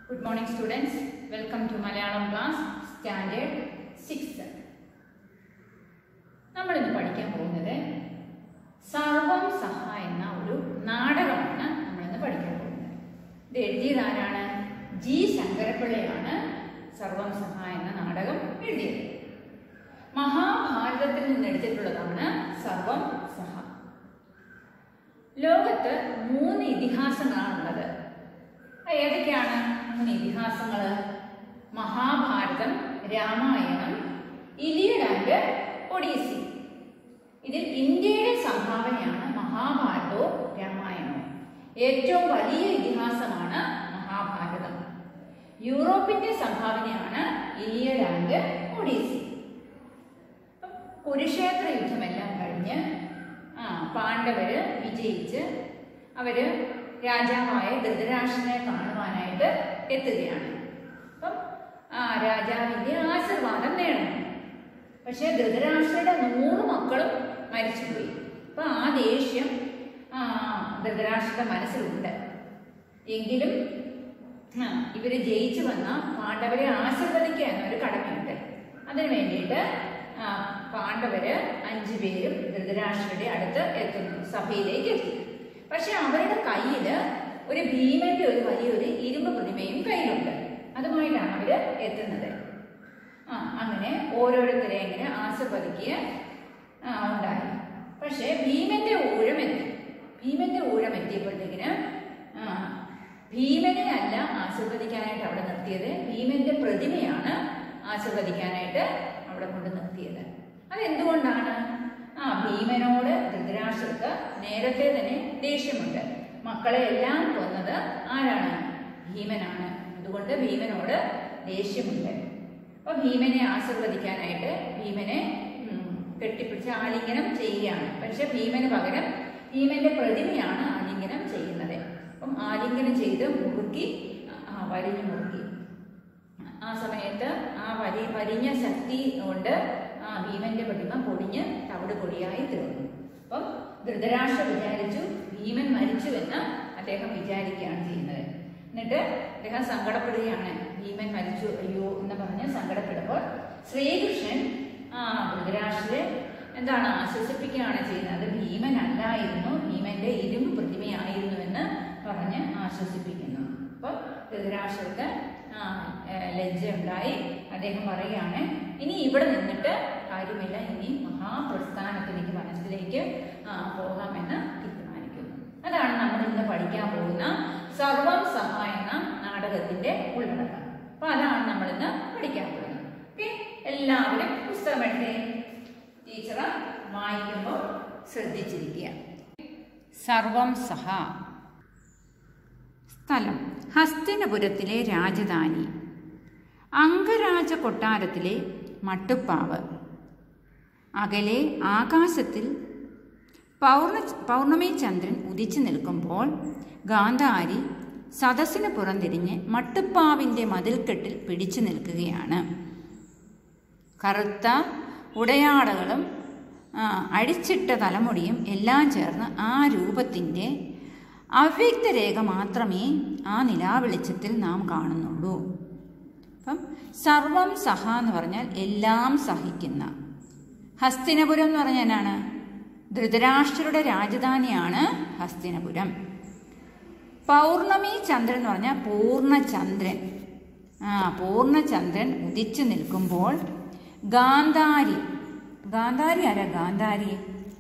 Good morning students. Welcome to Malayalam class standard 6. നമ്മൾ ഇന്ന് പഠിക്കാൻ പോകുന്നത് സർവം സഹ എന്ന ഒരു നാടകമാണ് നമ്മളിന്ന് പഠിക്കാൻ പോകുന്നത് ഇത് എഴുതിയത് ആരാണ് ജി ശങ്കരപ്പിള്ളയാണ് സർവം സഹ എന്ന നാടകം എഴുതിയത് മഹാഭാരതത്തിൽ നിന്ന് എടുത്തിട്ടുള്ളതാണ് സർവം സഹ ലോകത്ത് മൂന്ന് ഇതിഹാസങ്ങളാണുള്ളത് അത് ഏതൊക്കെയാണ് മൂന്ന് ഇതിഹാസങ്ങൾ Mahabharatam Ramayanam Iliad and Odyssey ഇതിൽ ഇന്ത്യയുടെ സംഭാവനയാണ് മഹാഭാരതവും രാമായണവും ഏറ്റവും വലിയ ഇതിഹാസമാണ് മഹാഭാരതം യൂറോപ്പിന്റെ സംഭാവനയാണ് ഇലിയഡ് ആൻഡ് ഒഡീസി അപ്പം കുരുക്ഷേത്ര യുദ്ധമെല്ലാം കഴിഞ്ഞ് ആ പാണ്ഡവര് വിജയിച്ച് അവര് രാജാവായ ധൃതരാഷ്ട്രനെ കാണുവാനായിട്ട് എത്തുകയാണ് അപ്പം ആ രാജാവിന്റെ ആശീർവാദം നേടണം പക്ഷെ ധൃതരാഷ്ട്രയുടെ നൂറ് മക്കളും മരിച്ചുപോയി അപ്പൊ ആ ദേഷ്യം ആ ധൃതരാഷ്ട്രയുടെ മനസ്സിലുണ്ട് എങ്കിലും ആ, ഇവര് ജയിച്ചു വന്ന പാണ്ഡവരെ ആശീർവദിക്കാൻ ഒരു കടമയുണ്ട് അതിനു വേണ്ടിയിട്ട് ആ, പാണ്ഡവര് അഞ്ചു പേരും ധൃതരാഷ്ട്രയുടെ അടുത്ത് എത്തുന്നു സഭയിലേക്ക് എത്തി പക്ഷെ അവരുടെ കയ്യില് ഒരു ഭീമന്റെ ഒരു വലിയൊരു ഇരുമ്പ് പ്രതിമയും കയ്യിലുണ്ട് അതുമായിട്ടാണ് അവര് എത്തുന്നത് ആ അങ്ങനെ ഓരോരുത്തരെ ഇങ്ങനെ ആശീർവദിക്കുക ആ, ഉണ്ടായി പക്ഷേ ഭീമന്റെ ഊഴം എത്തി ഭീമന്റെ ഊഴം എത്തിയപ്പോഴത്തേക്കിന് ആ, ഭീമനെ അല്ല ആശീർവദിക്കാനായിട്ട് അവിടെ നിർത്തിയത് ഭീമന്റെ പ്രതിമയാണ് ആശീർവദിക്കാനായിട്ട് അവിടെ കൊണ്ട് നിർത്തിയത് അതെന്തുകൊണ്ടാണ് ആ ഭീമനോട് ധൃതരാഷ്ട്രർക്ക് നേരത്തെ തന്നെ ദേഷ്യമുണ്ട് മക്കളെ എല്ലാം കൊന്നത് ആരാണ് ഭീമനാണ് അതുകൊണ്ട് ഭീമനോട് ദേഷ്യമുണ്ട് അപ്പൊ ഭീമനെ ആശീർവദിക്കാനായിട്ട് ഭീമനെ ഉം, കെട്ടിപ്പിടിച്ച് ആലിംഗനം ചെയ്യുകയാണ് പക്ഷെ ഭീമന് പകരം ഭീമന്റെ പ്രതിമയാണ് ആലിംഗനം ചെയ്യുന്നത് അപ്പം ആലിംഗനം ചെയ്ത് മുറുക്കി ആ, വരിഞ്ഞു മുറുക്കി ആ സമയത്ത് ആ വരി വരിഞ്ഞ ശക്തി കൊണ്ട് ആ ഭീമന്റെ പ്രതിമ പൊടിഞ്ഞ് തവിട് പൊടിയായി തീർന്നു അപ്പം ധൃതരാഷ്ട്ര വിചാരിച്ചു ഭീമൻ മരിച്ചു എന്ന് അദ്ദേഹം വിചാരിക്കുകയാണ് ചെയ്യുന്നത് എന്നിട്ട് അദ്ദേഹം സങ്കടപ്പെടുകയാണ് ഭീമൻ മരിച്ചു അയ്യോ എന്ന് പറഞ്ഞ് സങ്കടപ്പെടുമ്പോൾ ശ്രീകൃഷ്ണൻ ആ ധൃതരാഷ്ട്രരെ എന്താണ് ആശ്വസിപ്പിക്കുകയാണ് ചെയ്യുന്നത് അത് ഭീമൻ അല്ലായിരുന്നു ഭീമന്റെ ഇരുമ്പ് പ്രതിമയായിരുന്നു എന്ന് പറഞ്ഞ് ആശ്വസിപ്പിക്കുന്നു അപ്പം ധൃതരാഷ്ട്രർക്ക് ആ, ഏ, ലജ്ജയുണ്ടായി അദ്ദേഹം പറയുകയാണ് ഇനി ഇവിടെ നിന്നിട്ട് കാര്യമില്ല ഇനി മഹാപ്രസ്ഥാനത്തിലേക്ക് മനസ്സിലേക്ക് ആ, പോകാമെന്ന് തീരുമാനിക്കുന്നു അതാണ് നമ്മൾ ഇന്ന് പഠിക്കാൻ പോകുന്ന സർവം സഹ എന്ന നാടകത്തിന്റെ ഉള്ളടക്കം അപ്പൊ അതാണ് നമ്മൾ ഇന്ന് പഠിക്കാൻ പോകുന്നത് ഓക്കെ എല്ലാവരും പുസ്തകം എടുത്തേ ടീച്ചർ വായിക്കുമ്പോൾ ശ്രദ്ധിച്ചിരിക്കുക സർവം സഹ സ്ഥലം ഹസ്തിനപുരത്തിലെ രാജധാനി അംഗരാജ കൊട്ടാരത്തിലെ മട്ടുപ്പാവ് അകലെ ആകാശത്തിൽ പൗർണ പൗർണമി ചന്ദ്രൻ ഉദിച്ചു നിൽക്കുമ്പോൾ ഗാന്ധാരി സദസ്സിന് പുറംതിരിഞ്ഞ് മട്ടുപ്പാവിൻ്റെ മതിൽക്കെട്ടിൽ പിടിച്ചു നിൽക്കുകയാണ് കറുത്ത ഉടയാടകളും ആ, അഴിച്ചിട്ട തലമുടിയും എല്ലാം ചേർന്ന് ആ രൂപത്തിൻ്റെ അവ്യക്തരേഖ മാത്രമേ ആ നിലാവെളിച്ചത്തിൽ നാം കാണുന്നുള്ളൂ അപ്പം സർവം സഹ എന്ന് പറഞ്ഞാൽ എല്ലാം സഹിക്കുന്ന ഹസ്തിനപുരം എന്ന് പറഞ്ഞാൽ എന്നാണ് ധൃതരാഷ്ട്രരുടെ രാജധാനിയാണ് ഹസ്തിനപുരം പൗർണമി ചന്ദ്രൻ എന്ന് പറഞ്ഞാൽ പൂർണ്ണചന്ദ്രൻ ആ പൂർണ്ണചന്ദ്രൻ ഉദിച്ചു നിൽക്കുമ്പോൾ ഗാന്ധാരി ഗാന്ധാരി ആരാ ഗാന്ധാരി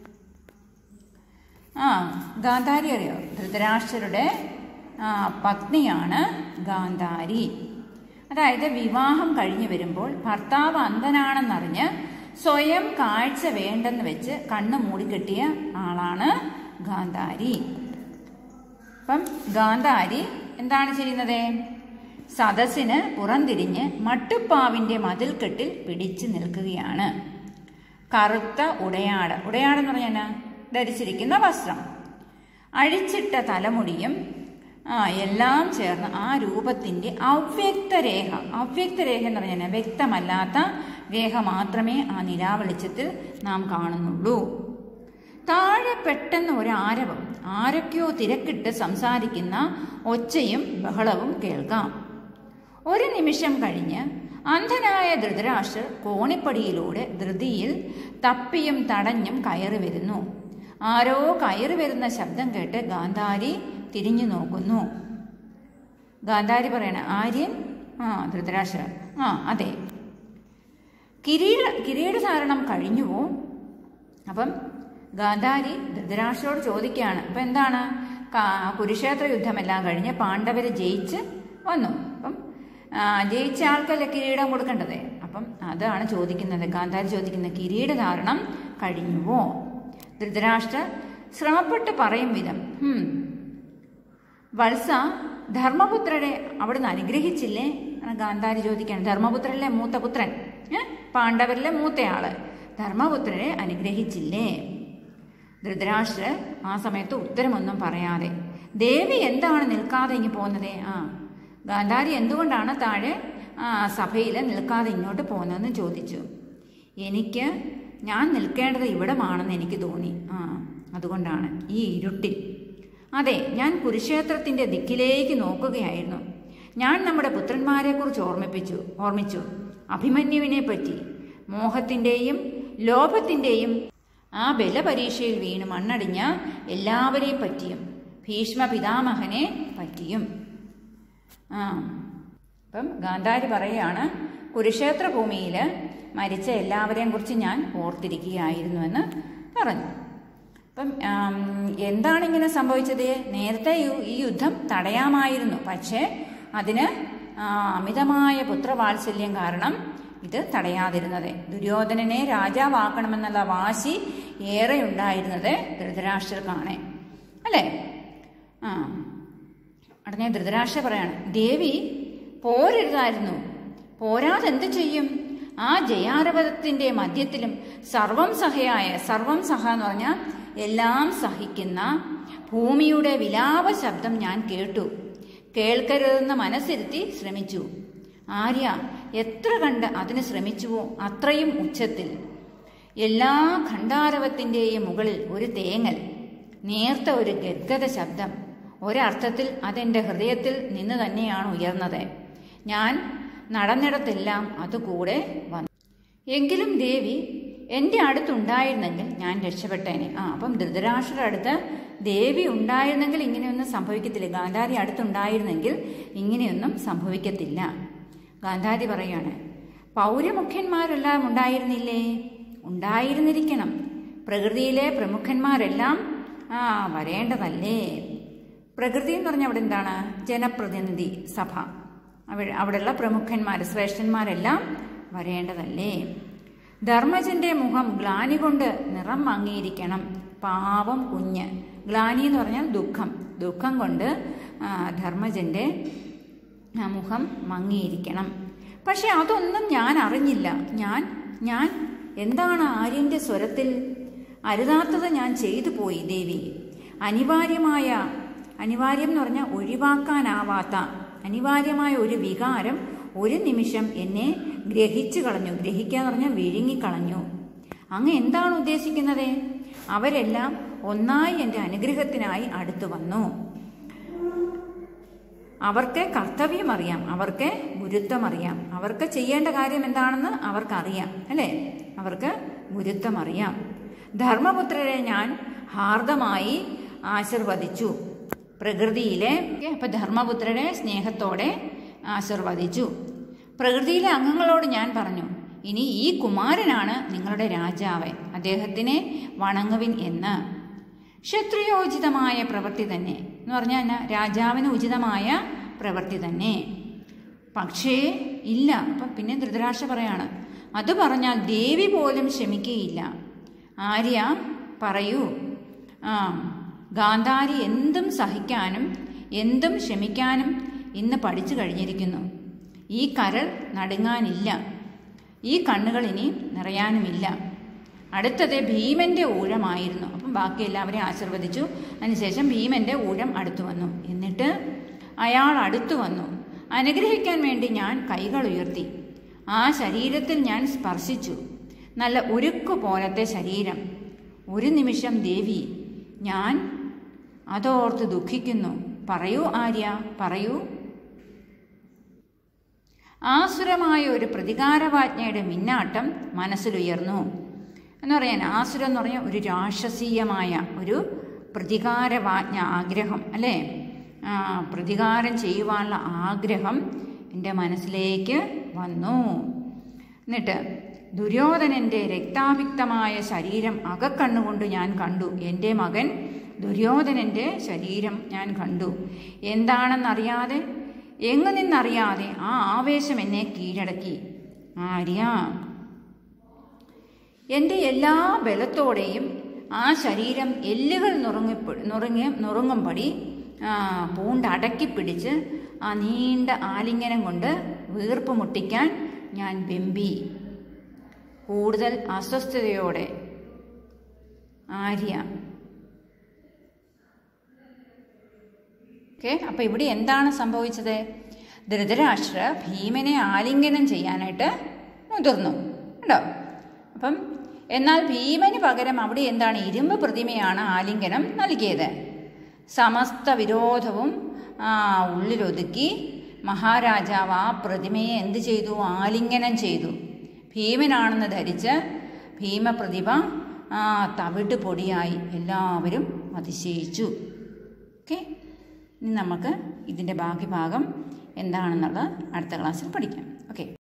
ആ ഗാന്ധാരി അറിയോ ധൃതരാഷ്ട്രരുടെ ആ, പത്നിയാണ് ഗാന്ധാരി അതായത് വിവാഹം കഴിഞ്ഞു വരുമ്പോൾ ഭർത്താവ് അന്ധനാണെന്നറിഞ്ഞ് സ്വയം കാഴ്ച വേണ്ടെന്ന് വെച്ച് കണ്ണ് മൂടിക്കെട്ടിയ ആളാണ് ഗാന്ധാരി അപ്പം ഗാന്ധാരി എന്താണ് ചെയ്യുന്നത് സദസ്സിന് പുറംതിരിഞ്ഞ് മട്ടുപ്പാവിൻ്റെ മതിൽക്കെട്ടിൽ പിടിച്ചു നിൽക്കുകയാണ് കറുത്ത ഉടയാട് ഉടയാട് എന്ന് പറഞ്ഞാൽ എന്നാ? ധരിച്ചിരിക്കുന്ന വസ്ത്രം അഴിച്ചിട്ട തലമുടിയും ആ എല്ലാം ചേർന്ന് ആ രൂപത്തിൻ്റെ അവ്യക്തരേഖ അവ്യക്തരേഖ എന്ന് പറഞ്ഞാൽ വ്യക്തമല്ലാത്ത രേഖ മാത്രമേ ആ നിലാവെളിച്ചത്തിൽ നാം കാണുന്നുള്ളൂ താഴെ പെട്ടെന്ന് ഒരു ആരവം ആരൊക്കെയോ തിരക്കിട്ട് സംസാരിക്കുന്ന ഒച്ചയും ബഹളവും കേൾക്കാം ഒരു നിമിഷം കഴിഞ്ഞ് അന്ധനായ ധൃതരാഷ്ട്രർ കോണിപ്പടിയിലൂടെ ധൃതിയിൽ തപ്പിയും തടഞ്ഞും കയറി വരുന്നു ആരോ കയറി വരുന്ന ശബ്ദം കേട്ട് ഗാന്ധാരി തിരിഞ്ഞു നോക്കുന്നു ഗാന്ധാരി പറയണ ആര്യൻ ആ ധൃതരാഷ്ട്ര ആ അതെ കിരീട കിരീടധാരണം കഴിഞ്ഞുവോ അപ്പം ഗാന്ധാരി ധൃതരാഷ്ട്രോട് ചോദിക്കുകയാണ് അപ്പം എന്താണ് കാ- കുരുക്ഷേത്ര യുദ്ധമെല്ലാം കഴിഞ്ഞ് പാണ്ഡവര് ജയിച്ച് വന്നു അപ്പം ആ, ജയിച്ച ആൾക്കല്ലേ കിരീടം കൊടുക്കേണ്ടത് അപ്പം അതാണ് ചോദിക്കുന്നത് ഗാന്ധാരി ചോദിക്കുന്നത് കിരീടധാരണം കഴിഞ്ഞുവോ ധൃതരാഷ്ട്ര ശ്രമപ്പെട്ട് പറയും വിധം "ഹും, വത്സ ധർമ്മപുത്രരെ അവിടുന്ന് അനുഗ്രഹിച്ചില്ലേ ആണ് ഗാന്ധാരി ചോദിക്കുകയാണ് ധർമ്മപുത്രനിലെ മൂത്ത പുത്രൻ ഏ? പാണ്ഡവരിലെ മൂത്തയാള് ധർമ്മപുത്രരെ അനുഗ്രഹിച്ചില്ലേ ധൃതരാഷ്ട്ര ആ സമയത്ത് ഉത്തരമൊന്നും പറയാതെ ദേവി എന്താണ് നിൽക്കാതെ ഇങ്ങ് പോകുന്നത് ആ ഗാന്ധാരി എന്തുകൊണ്ടാണ് താഴെ ആ സഭയിൽ നിൽക്കാതെ ഇങ്ങോട്ട് പോകുന്നതെന്ന് ചോദിച്ചു എനിക്ക് ഞാൻ നിൽക്കേണ്ടത് ഇവിടമാണെന്ന് എനിക്ക് തോന്നി ആ അതുകൊണ്ടാണ് ഈ ഇരുട്ടിൽ അതെ ഞാൻ കുരുക്ഷേത്രത്തിന്റെ ദിക്കിലേക്ക് നോക്കുകയായിരുന്നു ഞാൻ നമ്മുടെ പുത്രന്മാരെക്കുറിച്ച് ഓർമ്മിപ്പിച്ചു ഓർമ്മിച്ചു അഭിമന്യുവിനെ പറ്റി മോഹത്തിൻ്റെയും ലോഭത്തിൻ്റെയും ആ ബലപരീക്ഷയിൽ വീണ് മണ്ണടിഞ്ഞ എല്ലാവരെയും പറ്റിയും ഭീഷ്മ പിതാമഹനെ പറ്റിയും ആ അപ്പം ഗാന്ധാരി പറയുകയാണ് കുരുക്ഷേത്ര ഭൂമിയിൽ മരിച്ച എല്ലാവരെയും കുറിച്ച് ഞാൻ ഓർത്തിരിക്കുകയായിരുന്നുവെന്ന് പറഞ്ഞു അപ്പം ആം, എന്താണ് ഇങ്ങനെ സംഭവിച്ചത് നേരത്തെ യു- ഈ യുദ്ധം തടയാമായിരുന്നു പക്ഷേ അതിന് ആ, അമിതമായ പുത്രവാത്സല്യം കാരണം ഇത് തടയാതിരുന്നത് ദുര്യോധനനെ രാജാവാക്കണമെന്നുള്ള വാശി ഏറെ ഉണ്ടായിരുന്നത് ധൃതരാഷ്ട്രർക്കാണ് അല്ലേ ആ ഉടനെ ധൃതരാഷ്ട്ര പറയാണ് ദേവി പോരരുതായിരുന്നു പോരാതെ എന്ത് ചെയ്യും ആ ജയാരവതത്തിന്റെ മധ്യത്തിലും സർവം സഹയായ സർവം സഹ എന്ന് പറഞ്ഞാൽ എല്ലാം സഹിക്കുന്ന ഭൂമിയുടെ വിലാപ ശബ്ദം ഞാൻ കേട്ടു കേൾക്കരുതെന്ന് മനസ്സിരുത്തി ശ്രമിച്ചു ആര്യ എത്ര കണ്ട് അതിന് ശ്രമിച്ചുവോ അത്രയും ഉച്ചത്തിൽ എല്ലാ ഖണ്ഡാരവത്തിൻ്റെയും മുകളിൽ ഒരു തേങ്ങൽ നേർത്ത ഒരു ഗദ്ഗത ശബ്ദം ഒരർത്ഥത്തിൽ അതെൻ്റെ ഹൃദയത്തിൽ നിന്ന് തന്നെയാണ് ഉയർന്നത് ഞാൻ നടന്നിടത്തെല്ലാം അതുകൂടെ വന്നു എങ്കിലും ദേവി എൻ്റെ അടുത്തുണ്ടായിരുന്നെങ്കിൽ ഞാൻ രക്ഷപ്പെട്ടേനെ ആ അപ്പം ധൃതരാഷ്ട്രയുടെ അടുത്ത് ദേവി ഉണ്ടായിരുന്നെങ്കിൽ ഇങ്ങനെയൊന്നും സംഭവിക്കത്തില്ല ഗാന്ധാരി അടുത്തുണ്ടായിരുന്നെങ്കിൽ ഇങ്ങനെയൊന്നും സംഭവിക്കത്തില്ല ഗാന്ധാരി പറയാണ് പൗരമുഖ്യന്മാരെല്ലാം ഉണ്ടായിരുന്നില്ലേ ഉണ്ടായിരുന്നിരിക്കണം പ്രകൃതിയിലെ പ്രമുഖന്മാരെല്ലാം ആ വരേണ്ടതല്ലേ പ്രകൃതി എന്ന് പറഞ്ഞാൽ അവിടെ എന്താണ് ജനപ്രതിനിധി സഭ അവിടെ അവിടെയുള്ള പ്രമുഖന്മാർ ശ്രേഷ്ഠന്മാരെല്ലാം വരേണ്ടതല്ലേ ധർമ്മജന്റെ മുഖം ഗ്ലാനി കൊണ്ട് നിറം മങ്ങിയിരിക്കണം പാവം കുഞ്ഞ് ഗ്ലാനി എന്ന് പറഞ്ഞാൽ ദുഃഖം ദുഃഖം കൊണ്ട് ആ, ധർമ്മജന്റെ ആ മുഖം മങ്ങിയിരിക്കണം പക്ഷെ അതൊന്നും ഞാൻ അറിഞ്ഞില്ല ഞാൻ ഞാൻ എന്താണ് ആര്യന്റെ സ്വരത്തിൽ അരുതാത്തത് ഞാൻ ചെയ്തു പോയി ദേവി അനിവാര്യമായ അനിവാര്യം എന്ന് പറഞ്ഞാൽ ഒഴിവാക്കാനാവാത്ത അനിവാര്യമായ ഒരു വികാരം ഒരു നിമിഷം എന്നെ ഗ്രഹിച്ചു കളഞ്ഞു ഗ്രഹിക്കുക എന്ന് പറഞ്ഞാൽ വിഴുങ്ങിക്കളഞ്ഞു അങ്ങ് എന്താണ് ഉദ്ദേശിക്കുന്നത് അവരെല്ലാം ഒന്നായി എൻ്റെ അനുഗ്രഹത്തിനായി അടുത്തു വന്നു അവർക്ക് കർത്തവ്യം അറിയാം അവർക്ക് ഗുരുത്വം അറിയാം അവർക്ക് ചെയ്യേണ്ട കാര്യം എന്താണെന്ന് അവർക്കറിയാം അല്ലേ അവർക്ക് ഗുരുത്വം അറിയാം ധർമ്മപുത്രരെ ഞാൻ ഹാർദമായി ആശീർവദിച്ചു പ്രകൃതിയിലെ അപ്പൊ ധർമ്മപുത്രരെ സ്നേഹത്തോടെ ആശീർവദിച്ചു പ്രകൃതിയിലെ അംഗങ്ങളോട് ഞാൻ പറഞ്ഞു ഇനി ഈ കുമാരനാണ് നിങ്ങളുടെ രാജാവ് അദ്ദേഹത്തിനെ വണങ്ങുവിൻ എന്ന് ക്ഷത്രിയോചിതമായ പ്രവൃത്തി തന്നെ എന്ന് പറഞ്ഞാൽ എന്നാ രാജാവിന് ഉചിതമായ പ്രവൃത്തി തന്നെ പക്ഷേ ഇല്ല അപ്പം പിന്നെ ധൃതരാഷ്ട്ര പറയാണ് അത് പറഞ്ഞാൽ ദേവി പോലും ക്ഷമിക്കുകയില്ല ആര്യ പറയൂ ആ ഗാന്ധാരി എന്തും സഹിക്കാനും എന്തും ക്ഷമിക്കാനും ഇന്ന് പഠിച്ചു കഴിഞ്ഞിരിക്കുന്നു ഈ കരൾ നടുങ്ങാനില്ല ഈ കണ്ണുകൾ ഇനി നിറയാനുമില്ല അടുത്തത് ഭീമന്റെ ഊഴമായിരുന്നു അപ്പം ബാക്കി എല്ലാവരെയും ആശീർവദിച്ചു അതിനുശേഷം ഭീമന്റെ ഊഴം അടുത്തു വന്നു എന്നിട്ട് അയാൾ അടുത്തു വന്നു അനുഗ്രഹിക്കാൻ വേണ്ടി ഞാൻ കൈകൾ ഉയർത്തി ആ ശരീരത്തിൽ ഞാൻ സ്പർശിച്ചു നല്ല ഉരുക്കു പോലത്തെ ശരീരം ഒരു നിമിഷം ദേവി ഞാൻ അതോർത്ത് ദുഃഖിക്കുന്നു പറയൂ ആര്യ പറയൂ ആസുരമായ ഒരു പ്രതികാരവാജ്ഞയുടെ മിന്നാട്ടം മനസ്സിലുയർന്നു എന്ന് പറയാൻ ആസുരം എന്ന് പറഞ്ഞാൽ ഒരു രാക്ഷസീയമായ ഒരു പ്രതികാരവാജ്ഞ ആഗ്രഹം അല്ലേ ആ, പ്രതികാരം ചെയ്യുവാനുള്ള ആഗ്രഹം എൻ്റെ മനസ്സിലേക്ക് വന്നു എന്നിട്ട് ദുര്യോധനൻ്റെ രക്താഭിക്തമായ ശരീരം അകക്കണ്ണുകൊണ്ട് ഞാൻ കണ്ടു എൻ്റെ മകൻ ദുര്യോധനൻ്റെ ശരീരം ഞാൻ കണ്ടു എന്താണെന്നറിയാതെ എങ്ങു നിന്നറിയാതെ ആ ആവേശം എന്നെ കീഴടക്കി ആര്യ എൻ്റെ എല്ലാ ബലത്തോടെയും ആ ശരീരം എല്ലുകൾ നുറുങ്ങി നുറുങ്ങി നുറുങ്ങുംപടി ആ, പൂണ്ടടക്കി പിടിച്ച് ആ നീണ്ട ആലിംഗനം കൊണ്ട് വീർപ്പ് മുട്ടിക്കാൻ ഞാൻ വെമ്പി കൂടുതൽ അസ്വസ്ഥതയോടെ ആര്യ ഓക്കെ അപ്പം ഇവിടെ എന്താണ് സംഭവിച്ചത് ധൃതരാഷ്ട്ര ഭീമനെ ആലിംഗനം ചെയ്യാനായിട്ട് മുതിർന്നു കേട്ടോ അപ്പം എന്നാൽ ഭീമന് പകരം അവിടെ എന്താണ് ഇരുമ്പ് പ്രതിമയാണ് ആലിംഗനം നൽകിയത് സമസ്ത വിരോധവും ആ, ഉള്ളിലൊതുക്കി മഹാരാജാവ് ആ പ്രതിമയെ എന്ത് ചെയ്തു ആലിംഗനം ചെയ്തു ഭീമനാണെന്ന് ധരിച്ച് ഭീമപ്രതിഭ ആ, തവിട്ട് പൊടിയായി എല്ലാവരും അതിശയിച്ചു ഓക്കെ ഇനി നമുക്ക് ഇതിൻ്റെ ബാക്കി ഭാഗം എന്താണെന്നുള്ളത് അടുത്ത ക്ലാസ്സിൽ പഠിക്കാം ഓക്കെ